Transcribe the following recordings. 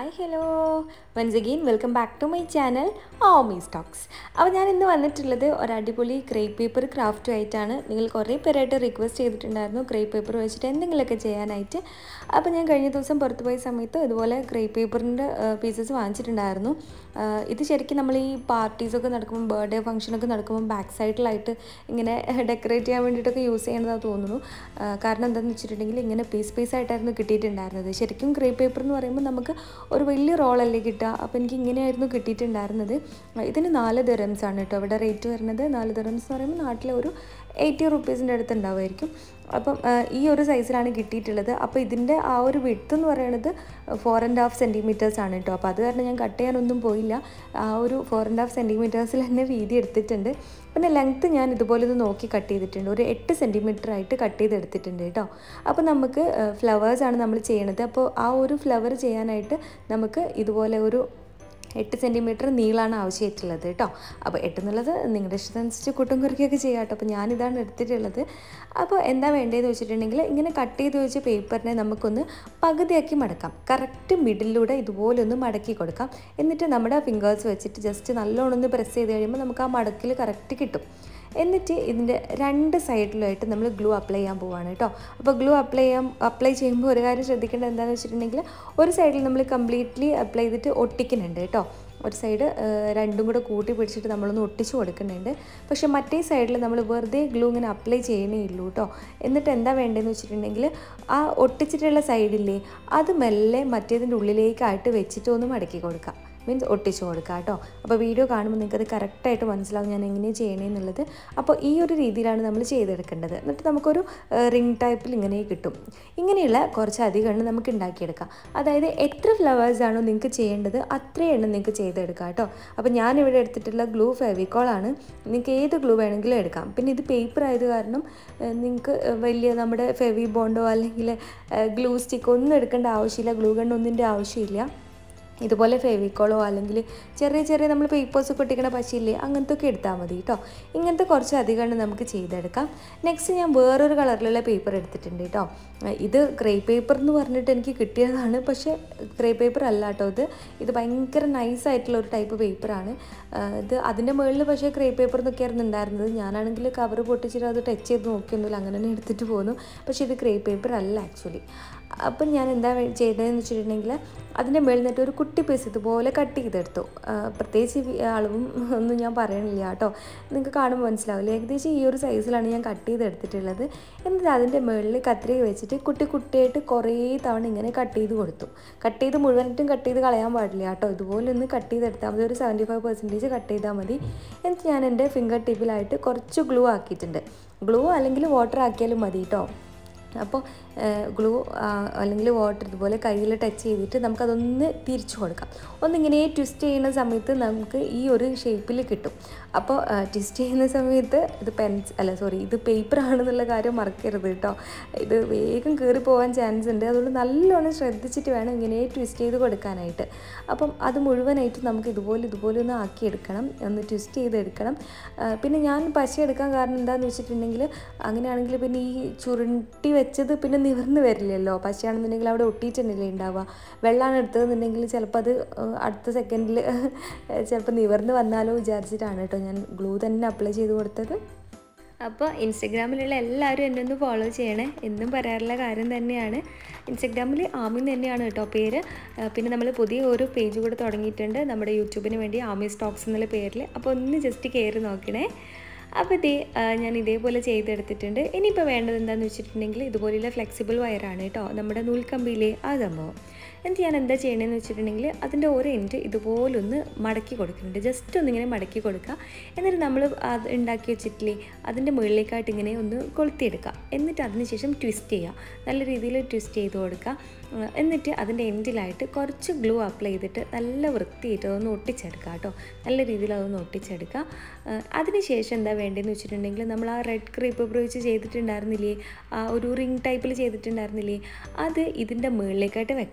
hi hello once again welcome back to my channel ഓമി സ്റ്റോക്സ് അപ്പോൾ ഞാൻ ഇന്ന് വന്നിട്ടുള്ളത് ഒരു അടിപൊളി ക്രേപ്പ് പേപ്പർ ക്രാഫ്റ്റും ആയിട്ടാണ് നിങ്ങൾ കുറേ പേരായിട്ട് റിക്വസ്റ്റ് ചെയ്തിട്ടുണ്ടായിരുന്നു ക്രേപ്പ് പേപ്പർ വെച്ചിട്ട് എന്തെങ്കിലുമൊക്കെ ചെയ്യാനായിട്ട് അപ്പോൾ ഞാൻ കഴിഞ്ഞ ദിവസം പുറത്ത് പോയ സമയത്ത് ഇതുപോലെ ക്രേപ്പ് പേപ്പറിൻ്റെ പീസസ് വാങ്ങിച്ചിട്ടുണ്ടായിരുന്നു ആ, ഇത് ശരിക്കും നമ്മൾ ഈ പാർട്ടീസൊക്കെ നടക്കുമ്പോൾ ബർത്ത്ഡേ ഫംഗ്ഷനൊക്കെ നടക്കുമ്പോൾ ബാക്ക് സൈഡിലായിട്ട് ഇങ്ങനെ ഡെക്കറേറ്റ് ചെയ്യാൻ വേണ്ടിയിട്ടൊക്കെ യൂസ് ചെയ്യണതാണെന്ന് തോന്നുന്നു ആ, കാരണം എന്താണെന്ന് വെച്ചിട്ടുണ്ടെങ്കിൽ ഇങ്ങനെ പീസ് പീസ് ആയിട്ടായിരുന്നു കിട്ടിയിട്ടുണ്ടായിരുന്നത് ശരിക്കും ക്രേപ്പ് പേപ്പർ എന്ന് പറയുമ്പോൾ നമുക്ക് ഒരു വലിയ റോളല്ലേ കിട്ടുക അപ്പോൾ എനിക്ക് ഇങ്ങനെയായിരുന്നു കിട്ടിയിട്ടുണ്ടായിരുന്നത് ആ, ഇതിന് നാല് ദിറംസ് ആണ് കേട്ടോ ഇവിടെ റേറ്റ് വരുന്നത് നാല് ദിറംസ് എന്ന് പറയുമ്പോൾ നാട്ടിലെ ഒരു എയ്റ്റി റുപ്പീസിൻ്റെ അടുത്ത് ഉണ്ടാവുമായിരിക്കും അപ്പം ആ, ഈ ഒരു സൈസിലാണ് കിട്ടിയിട്ടുള്ളത് അപ്പോൾ ഇതിൻ്റെ ആ ഒരു വിഡ്ത്ത് എന്ന് പറയുന്നത് ഫോർ ആൻഡ് ഹാഫ് സെൻറ്റിമീറ്റേഴ്സ് ആണ് കേട്ടോ അപ്പോൾ അത് കാരണം ഞാൻ കട്ട് ചെയ്യാനൊന്നും പോയില്ല ആ ഒരു ഫോർ ആൻഡ് ഹാഫ് സെൻറ്റിമീറ്റേഴ്സിൽ തന്നെ വീതി എടുത്തിട്ടുണ്ട് പിന്നെ ലെങ്ത്ത് ഞാൻ ഇതുപോലെ ഒന്ന് നോക്കി കട്ട് ചെയ്തിട്ടുണ്ട് ഒരു എട്ട് സെൻറ്റിമീറ്റർ ആയിട്ട് കട്ട് ചെയ്തെടുത്തിട്ടുണ്ട് കേട്ടോ അപ്പോൾ നമുക്ക് ഫ്ലവേഴ്സാണ് നമ്മൾ ചെയ്യണത് അപ്പോൾ ആ ഒരു ഫ്ലവർ ചെയ്യാനായിട്ട് നമുക്ക് ഇതുപോലെ ഒരു എട്ട് സെൻറ്റിമീറ്റർ നീളമാണ് ആവശ്യമായിട്ടുള്ളത് കേട്ടോ അപ്പോൾ എട്ട് എന്നുള്ളത് നിങ്ങളുടെ ഇഷ്ടമനുസരിച്ച് കൂട്ടും കുറിക്കൊക്കെ ചെയ്യാം കേട്ടോ അപ്പോൾ ഞാനിതാണ് എടുത്തിട്ടുള്ളത് അപ്പോൾ എന്താ വേണ്ടതെന്ന് വെച്ചിട്ടുണ്ടെങ്കിൽ ഇങ്ങനെ കട്ട് ചെയ്ത് വെച്ച പേപ്പറിനെ നമുക്കൊന്ന് പകുതിയാക്കി മടക്കാം കറക്റ്റ് മിഡിലൂടെ ഇതുപോലെ ഒന്ന് മടക്കി കൊടുക്കാം എന്നിട്ട് നമ്മുടെ ഫിംഗേഴ്സ് വെച്ചിട്ട് ജസ്റ്റ് നല്ലോണം ഒന്ന് പ്രസ് ചെയ്ത് കഴിയുമ്പോൾ നമുക്ക് ആ മടക്കിൽ കറക്റ്റ് കിട്ടും എന്നിട്ട് ഇതിൻ്റെ രണ്ട് സൈഡിലായിട്ട് നമ്മൾ ഗ്ലൂ അപ്ലൈ ചെയ്യാൻ പോവാണ് കേട്ടോ അപ്പോൾ ഗ്ലൂ അപ്ലൈ ചെയ്യാൻ അപ്ലൈ ചെയ്യുമ്പോൾ ഒരു കാര്യം ശ്രദ്ധിക്കേണ്ടത് എന്താണെന്ന് വെച്ചിട്ടുണ്ടെങ്കിൽ ഒരു സൈഡിൽ നമ്മൾ കംപ്ലീറ്റ്ലി അപ്ലൈ ചെയ്തിട്ട് ഒട്ടിക്കുന്നുണ്ട് കേട്ടോ ഒരു സൈഡ് രണ്ടും കൂടെ കൂട്ടി പിടിച്ചിട്ട് നമ്മളൊന്ന് ഒട്ടിച്ച് കൊടുക്കുന്നുണ്ട് പക്ഷേ മറ്റേ സൈഡിൽ നമ്മൾ വെറുതെ ഗ്ലൂ ഇങ്ങനെ അപ്ലൈ ചെയ്യണേ ഉള്ളൂ കേട്ടോ എന്നിട്ട് എന്താ വേണ്ടതെന്ന് വെച്ചിട്ടുണ്ടെങ്കിൽ ആ ഒട്ടിച്ചിട്ടുള്ള സൈഡില്ലേ അത് മെല്ലെ മറ്റേതിൻ്റെ ഉള്ളിലേക്കായിട്ട് വെച്ചിട്ട് ഒന്ന് മടക്കി കൊടുക്കാം മീൻസ് ഒട്ടിച്ച് കൊടുക്കുക കേട്ടോ അപ്പോൾ വീഡിയോ കാണുമ്പോൾ നിങ്ങൾക്കത് കറക്റ്റായിട്ട് മനസ്സിലാവും ഞാൻ എങ്ങനെ ചെയ്യണമെന്നുള്ളത് അപ്പോൾ ഈ ഒരു രീതിയിലാണ് നമ്മൾ ചെയ്തെടുക്കേണ്ടത് എന്നിട്ട് നമുക്കൊരു റിംഗ് ടൈപ്പിൽ ഇങ്ങനെ കിട്ടും ഇങ്ങനെയുള്ള കുറച്ച് അധികം എണ്ണം നമുക്ക് ഉണ്ടാക്കിയെടുക്കാം അതായത് എത്ര ഫ്ലവേഴ്സ് ആണോ നിങ്ങൾക്ക് ചെയ്യേണ്ടത് അത്രയും എണ്ണം നിങ്ങൾക്ക് ചെയ്തെടുക്കാം കേട്ടോ അപ്പോൾ ഞാനിവിടെ എടുത്തിട്ടുള്ള ഗ്ലൂ ഫെവിക്കോളാണ് നിങ്ങൾക്ക് ഏത് ഗ്ലൂ വേണമെങ്കിലും എടുക്കാം പിന്നെ ഇത് പേപ്പർ ആയത് കാരണം നിങ്ങൾക്ക് വലിയ നമ്മുടെ ഫെവി ബോണ്ടോ അല്ലെങ്കിൽ ഗ്ലൂ സ്റ്റിക്കോ ഒന്നും എടുക്കേണ്ട ആവശ്യമില്ല ഗ്ലൂ ഗണ്ണൊന്നിൻ്റെ ആവശ്യമില്ല ഇതുപോലെ ഫെവിക്കോളോ അല്ലെങ്കിൽ ചെറിയ ചെറിയ നമ്മൾ പേപ്പേഴ്സ് ഒക്കെ ഒട്ടിക്കണ പശയില്ലേ അങ്ങനത്തെ ഒക്കെ എടുത്താൽ മതി കേട്ടോ ഇങ്ങനത്തെ കുറച്ച് അധികമാണ് നമുക്ക് ചെയ്തെടുക്കാം നെക്സ്റ്റ് ഞാൻ വേറൊരു കളറിലുള്ള പേപ്പർ എടുത്തിട്ടുണ്ട് കേട്ടോ ഇത് ക്രേ പേപ്പർ എന്ന് പറഞ്ഞിട്ട് എനിക്ക് കിട്ടിയതാണ് പക്ഷേ ക്രേ പേപ്പർ അല്ല കേട്ടോ ഇത് ഇത് ഭയങ്കര നൈസ് ആയിട്ടുള്ള ഒരു ടൈപ്പ് പേപ്പറാണ് ഇത് അതിൻ്റെ മുകളിൽ പക്ഷേ ക്രേ പേപ്പർ എന്നൊക്കെയായിരുന്നു ഉണ്ടായിരുന്നത് ഞാനാണെങ്കിൽ കവർ പൊട്ടിച്ചിട്ട് അത് ടച്ച് ചെയ്ത് നോക്കിയൊന്നുമില്ല അങ്ങനെ തന്നെ എടുത്തിട്ട് പോന്നു പക്ഷേ ഇത് ക്രേ പേപ്പർ അല്ല ആക്ച്വലി അപ്പം ഞാൻ എന്താ വേ- ചെയ്തതെന്ന് വെച്ചിട്ടുണ്ടെങ്കിൽ അതിൻ്റെ മുകളിൽ നിന്നിട്ട് ഒരു കുട്ടി പീസ് ഇതുപോലെ കട്ട് ചെയ്തെടുത്തു ആ, പ്രത്യേകിച്ച് ഈ അളവും ഒന്നും ഞാൻ പറയണില്ല കേട്ടോ നിങ്ങൾക്ക് കാണുമ്പോൾ മനസ്സിലാവില്ല ഏകദേശം ഈ ഒരു സൈസിലാണ് ഞാൻ കട്ട് ചെയ്തെടുത്തിട്ടുള്ളത് എന്നിട്ട് അതിൻ്റെ മുകളിൽ കത്രിക വെച്ചിട്ട് കുട്ടി കുട്ടിയായിട്ട് കുറേ തവണ ഇങ്ങനെ കട്ട് ചെയ്ത് കൊടുത്തു കട്ട് ചെയ്ത് മുഴുവനായിട്ടും കട്ട് ചെയ്ത് കളയാൻ പാടില്ല കേട്ടോ ഇതുപോലെ ഒന്ന് കട്ട് ചെയ്തെടുത്താൽ മതി ഒരു സെവൻറ്റി ഫൈവ് പെർസെൻറ്റേജ് കട്ട് ചെയ്താൽ മതി എന്നിട്ട് ഞാൻ എൻ്റെ ഫിംഗർ ടിപ്പിലായിട്ട് കുറച്ച് ഗ്ലൂ ആക്കിയിട്ടുണ്ട് ഗ്ലൂ അല്ലെങ്കിൽ വാട്ടർ ആക്കിയാലും മതി കേട്ടോ അപ്പോൾ ഗ്ലൂ അല്ലെങ്കിൽ വാട്ടർ ഇതുപോലെ കയ്യിൽ ടച്ച് ചെയ്തിട്ട് നമുക്കതൊന്ന് തിരിച്ചു കൊടുക്കാം ഒന്നിങ്ങനെ ട്വിസ്റ്റ് ചെയ്യുന്ന സമയത്ത് നമുക്ക് ഈ ഒരു ഷേപ്പിൽ കിട്ടും അപ്പോൾ ട്വിസ്റ്റ് ചെയ്യുന്ന സമയത്ത് ഇത് പെൻസ് അല്ല സോറി ഇത് പേപ്പർ ആണെന്നുള്ള കാര്യം മറക്കരുത് കേട്ടോ ഇത് വേഗം കയറി പോകാൻ ചാൻസ് ഉണ്ട് അതുകൊണ്ട് നല്ലോണം ശ്രദ്ധിച്ചിട്ട് വേണം ഇങ്ങനെ ട്വിസ്റ്റ് ചെയ്ത് കൊടുക്കാനായിട്ട് അപ്പം അത് മുഴുവനായിട്ട് നമുക്ക് ഇതുപോലെ ഇതുപോലെ ഒന്ന് ആക്കിയെടുക്കണം ഒന്ന് ട്വിസ്റ്റ് ചെയ്തെടുക്കണം ആ, പിന്നെ ഞാൻ പശ എടുക്കാൻ കാരണം എന്താണെന്ന് വെച്ചിട്ടുണ്ടെങ്കിൽ അങ്ങനെയാണെങ്കിൽ പിന്നെ ഈ ചുരുട്ടി വെച്ചത് പിന്നെ നിവർന്ന് വരില്ലല്ലോ പശയാണെന്നുണ്ടെങ്കിൽ അവിടെ ഒട്ടിയിട്ടുണ്ടല്ലേ ഉണ്ടാവുക വെള്ളമാണ് എടുത്തതെന്നുണ്ടെങ്കിൽ ചിലപ്പോൾ അത് ആ, അടുത്ത സെക്കൻഡിൽ ചിലപ്പോൾ നിവർന്ന് വന്നാലോ വിചാരിച്ചിട്ടാണ് കേട്ടോ ഞാൻ ഗ്ലൂ തന്നെ അപ്ലൈ ചെയ്ത് കൊടുത്തത് അപ്പോൾ ഇൻസ്റ്റഗ്രാമിലുള്ള എല്ലാവരും എന്നെ ഒന്ന് ഫോളോ ചെയ്യണേ എന്നും പറയാറുള്ള കാര്യം തന്നെയാണ് ഇൻസ്റ്റഗ്രാമിൽ ആമി തന്നെയാണ് കേട്ടോ പേര് ആ, പിന്നെ നമ്മൾ പുതിയ ഒരു പേജ് കൂടെ തുടങ്ങിയിട്ടുണ്ട് നമ്മുടെ യൂട്യൂബിന് വേണ്ടി ആമി സ്റ്റോക്സ് എന്നുള്ള പേരിൽ അപ്പോൾ ഒന്ന് ജസ്റ്റ് കയറി നോക്കണേ അപ്പോൾ ഇതേ ആ, ഞാൻ ഇതേപോലെ ചെയ്തെടുത്തിട്ടുണ്ട് ഇനിയിപ്പോൾ വേണ്ടത് എന്താണെന്ന് വെച്ചിട്ടുണ്ടെങ്കിൽ ഇതുപോലെയുള്ള ഫ്ലെക്സിബിൾ വയറാണ് കേട്ടോ നമ്മുടെ നൂൽക്കമ്പിയിലെ ആ സംഭവം എന്നിട്ട് ഞാൻ എന്താ ചെയ്യണമെന്ന് വെച്ചിട്ടുണ്ടെങ്കിൽ അതിൻ്റെ ഒരു എൻഡ് ഇതുപോലൊന്ന് മടക്കി കൊടുക്കുന്നുണ്ട് ജസ്റ്റ് ഒന്നിങ്ങനെ മടക്കി കൊടുക്കുക എന്നിട്ട് നമ്മൾ അത് ഉണ്ടാക്കി വെച്ചിട്ടില്ലേ അതിൻ്റെ മുകളിലേക്കായിട്ട് ഇങ്ങനെ ഒന്ന് കൊളുത്തിയെടുക്കുക എന്നിട്ട് അതിന് ശേഷം ട്വിസ്റ്റ് ചെയ്യുക നല്ല രീതിയിൽ ട്വിസ്റ്റ് ചെയ്ത് കൊടുക്കുക ആ, എന്നിട്ട് അതിൻ്റെ എൻഡിലായിട്ട് കുറച്ച് ഗ്ലൂ അപ്ലൈ ചെയ്തിട്ട് നല്ല വൃത്തിയായിട്ട് അതൊന്ന് ഒട്ടിച്ചെടുക്കുക കേട്ടോ നല്ല രീതിയിൽ അതൊന്ന് ഒട്ടിച്ചെടുക്കുക ആ, അതിനുശേഷം എന്താ വേണ്ടതെന്ന് വെച്ചിട്ടുണ്ടെങ്കിൽ നമ്മൾ ആ റെഡ് ക്രീപ്പ് ഉപയോഗിച്ച് ചെയ്തിട്ടുണ്ടായിരുന്നില്ലേ ആ ഒരു റിംഗ് ടൈപ്പിൽ ചെയ്തിട്ടുണ്ടായിരുന്നില്ലേ അത് ഇതിൻ്റെ മുകളിലേക്കായിട്ട് വെക്കണം അത്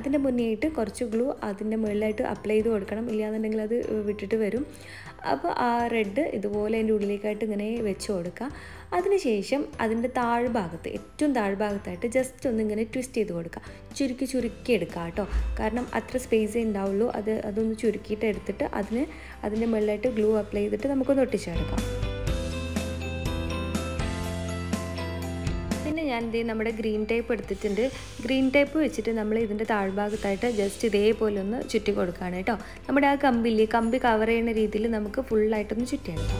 അതിൻ്റെ മുന്നേ ആയിട്ട് കുറച്ച് ഗ്ലൂ അതിൻ്റെ മുകളിലായിട്ട് അപ്ലൈ ചെയ്ത് കൊടുക്കണം ഇല്ലാന്നുണ്ടെങ്കിൽ അത് വിട്ടിട്ട് വരും അപ്പോൾ ആ റെഡ് ഇതുപോലെ അതിൻ്റെ ഉള്ളിലേക്കായിട്ട് ഇങ്ങനെ വെച്ച് കൊടുക്കുക അതിനുശേഷം അതിൻ്റെ താഴ്ഭാഗത്ത് ഏറ്റവും താഴ്ഭാഗത്തായിട്ട് ജസ്റ്റ് ഒന്ന് ഇങ്ങനെ ട്വിസ്റ്റ് ചെയ്ത് കൊടുക്കുക ചുരുക്കി ചുരുക്കി എടുക്കുക കേട്ടോ കാരണം അത്ര സ്പേസേ ഉണ്ടാവുള്ളൂ അത് അതൊന്ന് ചുരുക്കിയിട്ട് എടുത്തിട്ട് അതിന് അതിൻ്റെ മുകളിലായിട്ട് ഗ്ലൂ അപ്ലൈ ചെയ്തിട്ട് നമുക്കൊന്ന് ഒട്ടിച്ചെടുക്കാം പിന്നെ ഞാൻ ഇത് നമ്മുടെ ഗ്രീൻ ടേപ്പ് എടുത്തിട്ടുണ്ട് ഗ്രീൻ ടേപ്പ് വെച്ചിട്ട് നമ്മൾ ഇതിൻ്റെ താഴ്ഭാഗത്തായിട്ട് ജസ്റ്റ് ഇതേപോലെ ഒന്ന് ചുറ്റി കൊടുക്കുകയാണ് കേട്ടോ നമ്മുടെ ആ കമ്പില്ലേ കമ്പി കവർ ചെയ്യുന്ന രീതിയിൽ നമുക്ക് ഫുള്ളായിട്ടൊന്ന് ചുറ്റിയെടുക്കാം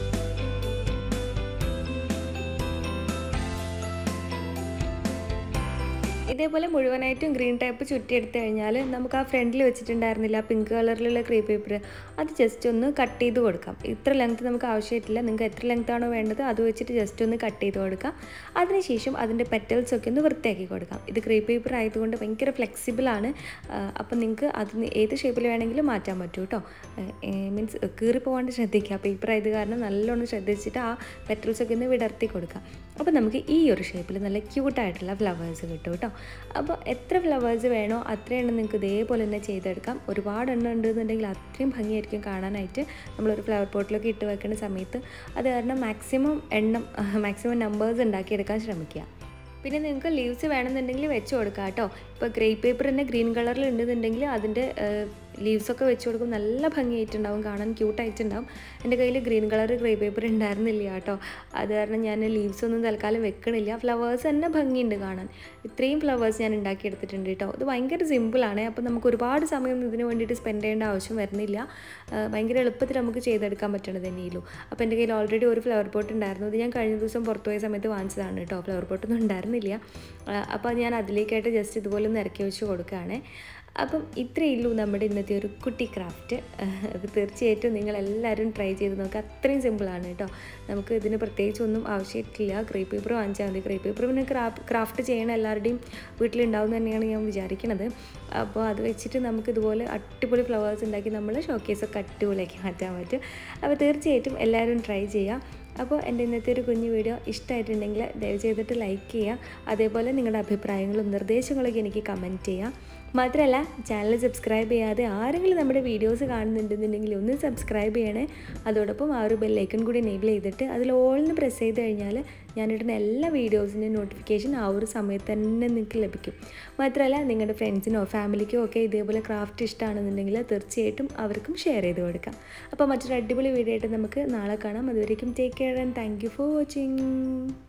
ഇതേപോലെ മുഴുവനായിട്ടും ഗ്രീൻ ടൈപ്പ് ചുറ്റിയെടുത്ത് കഴിഞ്ഞാൽ നമുക്ക് ആ ഫ്രണ്ടിൽ വെച്ചിട്ടുണ്ടായിരുന്നില്ല പിങ്ക് കളറിലുള്ള ക്രീ പേപ്പർ അത് ജസ്റ്റ് ഒന്ന് കട്ട് ചെയ്ത് കൊടുക്കാം ഇത്ര ലെങ്ത് നമുക്ക് ആവശ്യമായിട്ടില്ല നിങ്ങൾക്ക് എത്ര ലെങ്ത് ആണോ വേണ്ടത് അത് വെച്ചിട്ട് ജസ്റ്റ് ഒന്ന് കട്ട് ചെയ്ത് കൊടുക്കാം അതിനുശേഷം അതിൻ്റെ പെറ്റൽസ് ഒക്കെ ഒന്ന് വൃത്തിയാക്കി കൊടുക്കാം ഇത് ക്രീ പേപ്പർ ആയതുകൊണ്ട് ഭയങ്കര ഫ്ലെക്സിബിളാണ് അപ്പം നിങ്ങൾക്ക് അതിന് ഏത് ഷേപ്പിൽ വേണമെങ്കിലും മാറ്റാൻ പറ്റും കേട്ടോ മീൻസ് കീറി പോകാണ്ട് ശ്രദ്ധിക്കുക പേപ്പർ ആയത് കാരണം നല്ലോണം ശ്രദ്ധിച്ചിട്ട് ആ പെറ്റൽസ് ഒക്കെ ഒന്ന് വിടർത്തി കൊടുക്കാം അപ്പോൾ നമുക്ക് ഈ ഒരു ഷേപ്പിൽ നല്ല ക്യൂട്ടായിട്ടുള്ള ഫ്ലവേഴ്സ് കിട്ടും കേട്ടോ അപ്പോൾ എത്ര ഫ്ലവേഴ്സ് വേണോ അത്രയും എണ്ണം നിങ്ങൾക്ക് ഇതേപോലെ തന്നെ ചെയ്തെടുക്കാം ഒരുപാട് എണ്ണം ഉണ്ടെന്നുണ്ടെങ്കിൽ അത്രയും ഭംഗിയായിരിക്കും കാണാനായിട്ട് നമ്മളൊരു ഫ്ലവർ പോട്ടിലൊക്കെ ഇട്ട് വെക്കുന്ന സമയത്ത് അത് കാരണം മാക്സിമം എണ്ണം മാക്സിമം നമ്പേഴ്സ് ഉണ്ടാക്കിയെടുക്കാൻ ശ്രമിക്കുക പിന്നെ നിങ്ങൾക്ക് ലീവ്സ് വേണമെന്നുണ്ടെങ്കിൽ വെച്ച് കൊടുക്കാം കേട്ടോ ഇപ്പോൾ ഗ്രേ പേപ്പർ തന്നെ ഗ്രീൻ കളറിൽ ഉണ്ടെന്നുണ്ടെങ്കിൽ അതിൻ്റെ ലീവ്സൊക്കെ വെച്ച് കൊടുക്കും നല്ല ഭംഗിയായിട്ടുണ്ടാവും കാണാൻ ക്യൂട്ടായിട്ടുണ്ടാവും എൻ്റെ കയ്യിൽ ഗ്രീൻ കളർ ഗ്രേ പേപ്പർ ഉണ്ടായിരുന്നില്ല കേട്ടോ അത് കാരണം ഞാൻ ലീവ്സ് ഒന്നും തൽക്കാലം വെക്കണില്ല ഫ്ലവേഴ്സ് തന്നെ ഭംഗിയുണ്ട് കാണാൻ ഇത്രയും ഫ്ലവേഴ്സ് ഞാൻ ഉണ്ടാക്കിയെടുത്തിട്ടുണ്ട് കേട്ടോ ഇത് ഭയങ്കര സിമ്പിളാണ് അപ്പോൾ നമുക്ക് ഒരുപാട് സമയം ഇതിന് വേണ്ടിയിട്ട് സ്പെൻഡ് ചെയ്യേണ്ട ആവശ്യം വരുന്നില്ല ഭയങ്കര എളുപ്പത്തിൽ നമുക്ക് ചെയ്തെടുക്കാൻ പറ്റണത് തന്നെയുള്ളൂ അപ്പോൾ എൻ്റെ കയ്യിൽ ഓൾറെഡി ഒരു ഫ്ലവർ പോട്ട് ഉണ്ടായിരുന്നു ഇത് ഞാൻ കഴിഞ്ഞ ദിവസം പുറത്തു പോയ സമയത്ത് വാങ്ങിച്ചതാണ് കേട്ടോ ഫ്ലവർ പോട്ടൊന്നും ഉണ്ടായിരുന്നില്ല അപ്പോൾ ഞാൻ അതിലേക്കായിട്ട് ജസ്റ്റ് ഇതുപോലെ ഒന്ന് ഇറക്കി വെച്ച് കൊടുക്കുകയാണ് അപ്പം ഇത്രയേ ഉള്ളൂ നമ്മുടെ ഇന്നത്തെ ഒരു കുട്ടി ക്രാഫ്റ്റ് അത് തീർച്ചയായിട്ടും നിങ്ങൾ എല്ലാവരും ട്രൈ ചെയ്ത് നോക്കുക അത്രയും സിമ്പിളാണ് കേട്ടോ നമുക്ക് ഇതിന് പ്രത്യേകിച്ച് ഒന്നും ആവശ്യമില്ല ക്രേ പേപ്പർ വാങ്ങിച്ചാൽ മതി ക്രേ പേപ്പർ പിന്നെ ക്രാഫ് ക്രാഫ്റ്റ് ചെയ്യണ എല്ലാവരുടെയും വീട്ടിലുണ്ടാവും തന്നെയാണ് ഞാൻ വിചാരിക്കുന്നത് അപ്പോൾ അത് വെച്ചിട്ട് നമുക്ക് ഇതുപോലെ അടിപൊളി ഫ്ലവേഴ്സ് ഉണ്ടാക്കി നമ്മൾ ഷോക്കേസൊക്കെ അടിപൊളിയാക്കി മാറ്റാൻ പറ്റും അപ്പോൾ തീർച്ചയായിട്ടും എല്ലാവരും ട്രൈ ചെയ്യുക അപ്പോൾ എൻ്റെ ഇന്നത്തെ ഒരു കുഞ്ഞു വീഡിയോ ഇഷ്ടമായിട്ടുണ്ടെങ്കിൽ ദയവ് ചെയ്തിട്ട് ലൈക്ക് ചെയ്യുക അതേപോലെ നിങ്ങളുടെ അഭിപ്രായങ്ങളും നിർദ്ദേശങ്ങളൊക്കെ എനിക്ക് കമൻറ്റ് ചെയ്യുക മാത്രമല്ല ചാനൽ സബ്സ്ക്രൈബ് ചെയ്യാതെ ആരെങ്കിലും നമ്മുടെ വീഡിയോസ് കാണുന്നുണ്ടെന്നുണ്ടെങ്കിൽ ഒന്ന് സബ്സ്ക്രൈബ് ചെയ്യണേ അതോടൊപ്പം ആ ഒരു ബെല്ലൈക്കൺ കൂടി എനേബിൾ ചെയ്തിട്ട് അതിൽ ഓൾന്ന് പ്രസ് ചെയ്ത് കഴിഞ്ഞാൽ ഞാനിടുന്ന എല്ലാ വീഡിയോസിൻ്റെയും നോട്ടിഫിക്കേഷൻ ആ ഒരു സമയത്ത് തന്നെ നിങ്ങൾക്ക് ലഭിക്കും മാത്രമല്ല നിങ്ങളുടെ ഫ്രണ്ട്സിനോ ഫാമിലിക്കോ ഒക്കെ ഇതേപോലെ ക്രാഫ്റ്റ് ഇഷ്ടമാണെന്നുണ്ടെങ്കിൽ തീർച്ചയായിട്ടും അവർക്കും ഷെയർ ചെയ്ത് കൊടുക്കാം അപ്പോൾ മറ്റൊരു അടിപൊളി വീഡിയോ ആയിട്ട് നമുക്ക് നാളെ കാണാം അതുവരേക്കും take care and thank you for watching